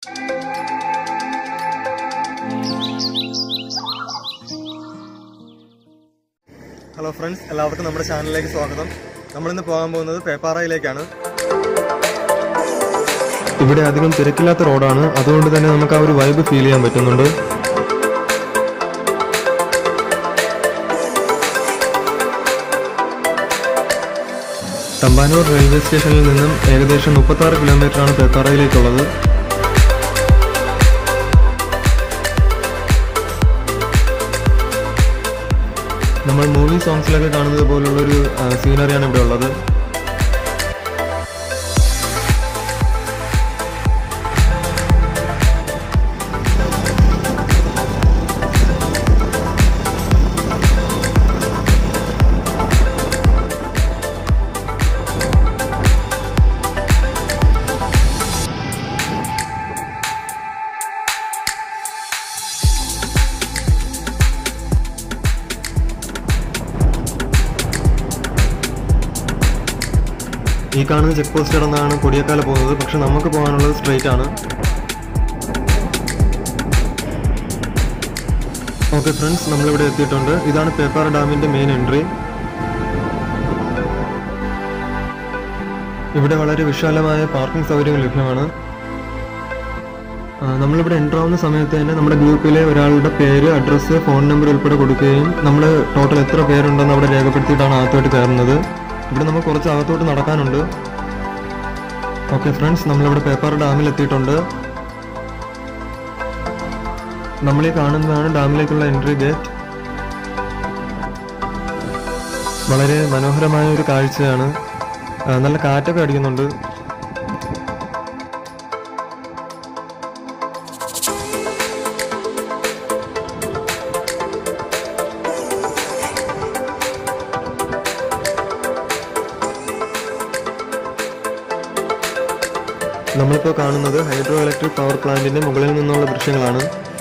Hello friends എല്ലാവർക്കും നമ്മുടെ ചാനലിലേക്ക് സ്വാഗതം നമ്മളിന്ന് പോകാൻ പോകുന്നത് പേപ്പാറയിലേക്കാണ് ഇവിടെ അധികം തിരക്കില്ലാത്ത റോഡാണ് അതുകൊണ്ട് തന്നെ നമുക്ക് ആ ഒരു വൈബ് ഫീൽ ചെയ്യാൻ പറ്റുന്നുണ്ട് തമ്പാനൂർ റെയിൽവേ സ്റ്റേഷനിൽ നിന്നും ഏകദേശം മുപ്പത്തി ആറ് കിലോമീറ്ററാണ് പേപ്പാറയിലേക്കുള്ളത് നമ്മൾ മൂവി സോങ്സിലൊക്കെ കാണുന്നത് പോലുള്ളൊരു സീനറിയാണ് ഇവിടെ ഉള്ളത് ഈ കാണുന്ന ചെക്ക് പോസ്റ്റ് കടന്നാണ് കൊടിയക്കാല പോകുന്നത് പക്ഷെ നമുക്ക് പോകാനുള്ളത് സ്ട്രെയിറ്റ് ആണ് ഓക്കെ ഫ്രണ്ട്സ് നമ്മളിവിടെ എത്തിയിട്ടുണ്ട് ഇതാണ് പേപ്പാറ ഡാമിന്റെ മെയിൻ എൻട്രി ഇവിടെ വളരെ വിശാലമായ പാർക്കിംഗ് സൗകര്യങ്ങൾ ലഭ്യമാണ് ആ, നമ്മളിവിടെ എൻ്റർ ആവുന്ന സമയത്ത് തന്നെ നമ്മുടെ ഗ്രൂപ്പിലെ ഒരാളുടെ പേര് അഡ്രസ്സ് ഫോൺ നമ്പർ ഉൾപ്പെടെ കൊടുക്കുകയും നമ്മൾ ടോട്ടൽ എത്ര പേരുണ്ടെന്ന് അവിടെ രേഖപ്പെടുത്തിയിട്ടാണ് അകത്തോട്ട് കയറുന്നത് ഇവിടെ നമുക്ക് കുറച്ച് അകത്തോട്ട് നടക്കാനുണ്ട് ഓക്കെ ഫ്രണ്ട്സ് നമ്മളിവിടെ പേപ്പർ ഡാമിൽ എത്തിയിട്ടുണ്ട് നമ്മളീ കാണുന്നതാണ് ഡാമിലേക്കുള്ള എൻട്രി ഗേറ്റ് വളരെ മനോഹരമായ ഒരു കാഴ്ചയാണ് ആ, നല്ല കാറ്റൊക്കെ അടിക്കുന്നുണ്ട് നമ്മളിപ്പോൾ കാണുന്നത് ഹൈഡ്രോ ഇലക്ട്രിക് പവർ പ്ലാന്റിന്റെ മുകളിൽ നിന്നുള്ള ദൃശ്യങ്ങളാണ്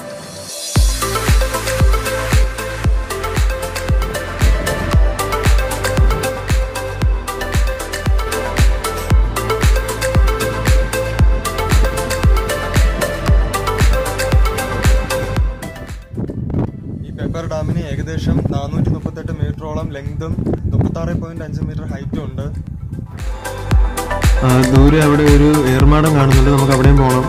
ഈ പേപ്പർ ഡാമിന് ഏകദേശം നാനൂറ്റി മുപ്പത്തെട്ട് മീറ്ററോളം ലെങ്തും മുപ്പത്താറ് പോയിന്റ് അഞ്ച് മീറ്റർ ഹൈറ്റും ഉണ്ട് ആ, ദൂരെ അവിടെ ഒരു ഏർമാടം കാണുന്നുണ്ട് നമുക്ക് അവിടെയും പോകണം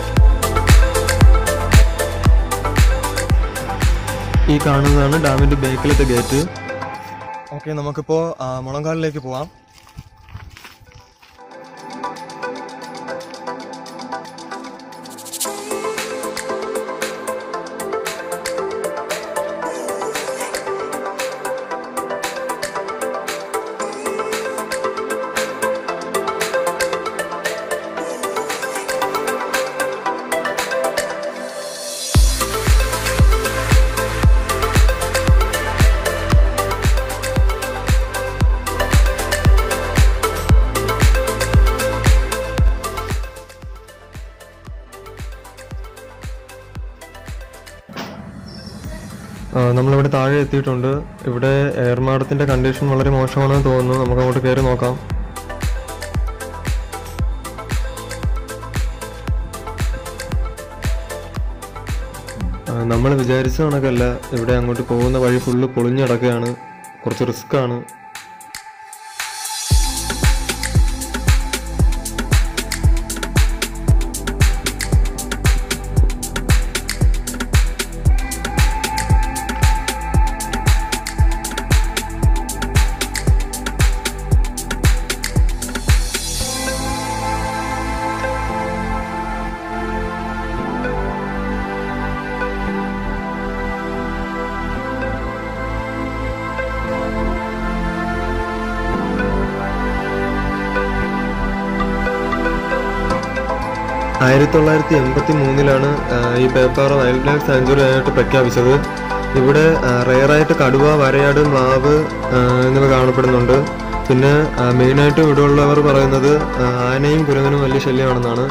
ഈ കാണുന്നതാണ് ഡാമിന്റെ ബേക്കിലത്തെ ഗേറ്റ് ഓക്കെ നമുക്കിപ്പോൾ മുളങ്കാലിലേക്ക് പോവാം ആ, നമ്മളിവിടെ താഴെ എത്തിയിട്ടുണ്ട് ഇവിടെ ഏർമാടത്തിന്റെ കണ്ടീഷൻ വളരെ മോശമാണെന്ന് തോന്നുന്നു നമുക്ക് അങ്ങോട്ട് കയറി നോക്കാം നമ്മൾ വിചാരിച്ച കണക്കല്ല ഇവിടെ അങ്ങോട്ട് പോകുന്ന വഴി ഫുള്ള് പൊളിഞ്ഞടക്കുകയാണ് കുറച്ച് റിസ്ക് ആണ് ആയിരത്തി തൊള്ളായിരത്തി എൺപത്തി മൂന്നിലാണ് ഈ പേപ്പാറ വൈൽഡ് ലൈഫ് സാഞ്ചുറി ആയിട്ട് പ്രഖ്യാപിച്ചത് ഇവിടെ റെയറായിട്ട് കടുവ വരയാട് മ്ലാവ് ആ, എന്നിവ കാണപ്പെടുന്നുണ്ട് പിന്നെ മെയിനായിട്ടും ഇവിടെ ഉള്ളവർ പറയുന്നത് ആ, ആനയും കുരങ്ങനും വലിയ ശല്യമാണെന്നാണ്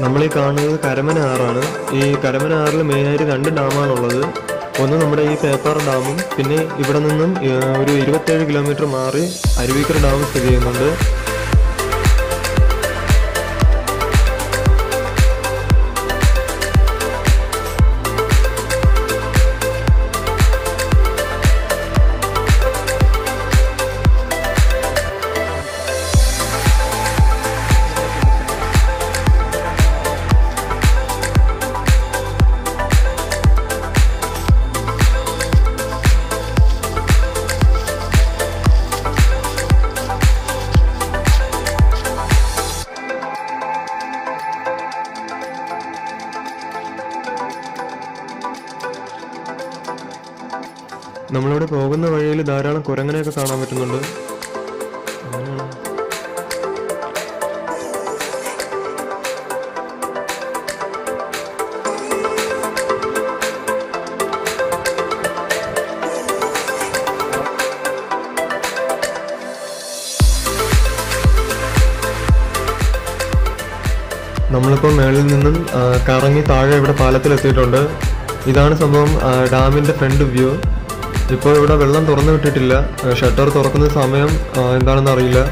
നമ്മൾ ഈ കാണുന്നത് കരമന ആറാണ് ഈ കരമന ആറിൽ മെയിനായിട്ട് രണ്ട് ഡാമാണുള്ളത് ഒന്ന് നമ്മുടെ ഈ പേപ്പാർ ഡാമും പിന്നെ ഇവിടെ നിന്നും ഏഹ്, ഒരു ഇരുപത്തേഴ് കിലോമീറ്റർ മാറി അരുവിക്കര ഡാം സ്ഥിതി ചെയ്യുന്നുണ്ട് നമ്മളിവിടെ പോകുന്ന വഴിയിൽ ധാരാളം കുരങ്ങനെയൊക്കെ കാണാൻ പറ്റുന്നുണ്ട് അങ്ങനെയാണ്. നമ്മളിപ്പോൾ മേളിൽ നിന്നും ആ, കറങ്ങി താഴെ ഇവിടെ പാലത്തിലെത്തിയിട്ടുണ്ട് ഇതാണ് സംഭവം ആ, ഡാമിന്റെ ഫ്രണ്ട് വ്യൂ ഇപ്പോൾ ഇവിടെ വെള്ളം തുറന്നു വിട്ടിട്ടില്ല ഷട്ടർ തുറക്കുന്ന സമയം ആ, എന്താണെന്ന് അറിയില്ല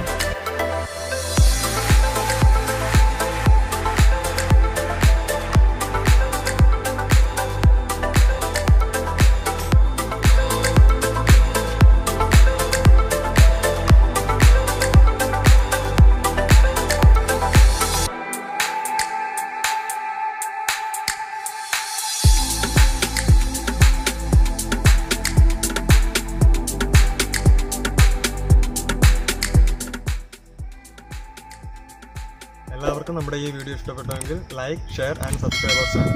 എല്ലാവർക്കും നമ്മുടെ ഈ വീഡിയോ ഇഷ്ടപ്പെട്ടുവെങ്കിൽ like share and subscribe our channel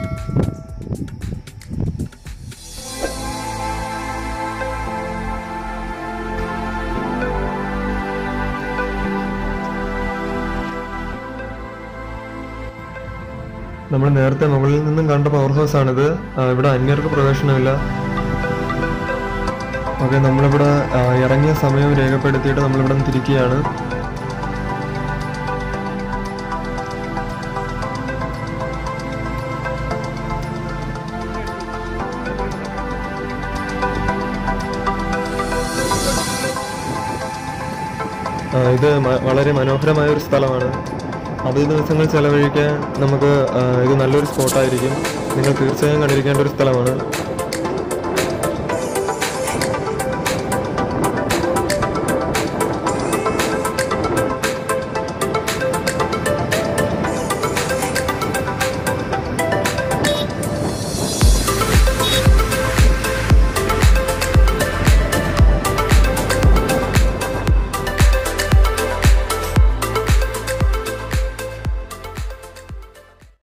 നമ്മൾ നേരത്തെ മുകളിൽ നിന്നും കണ്ട പവർ ഹൗസ് ആണിത് ആ, ഇവിടെ അന്യർക്ക് പ്രവേശനമില്ല ഓക്കെ നമ്മളിവിടെ ആ, ഇറങ്ങിയ സമയം രേഖപ്പെടുത്തിയിട്ട് നമ്മളിവിടെ നിന്ന് തിരിക്കുകയാണ് ആ, ഇത് മ- വളരെ മനോഹരമായ ഒരു സ്ഥലമാണ് അവധി ദിവസങ്ങൾ ചെലവഴിക്കാൻ നമുക്ക് ആ, ഇത് നല്ലൊരു സ്പോട്ടായിരിക്കും നിങ്ങൾ തീർച്ചയായും കണ്ടിരിക്കേണ്ട ഒരു സ്ഥലമാണ്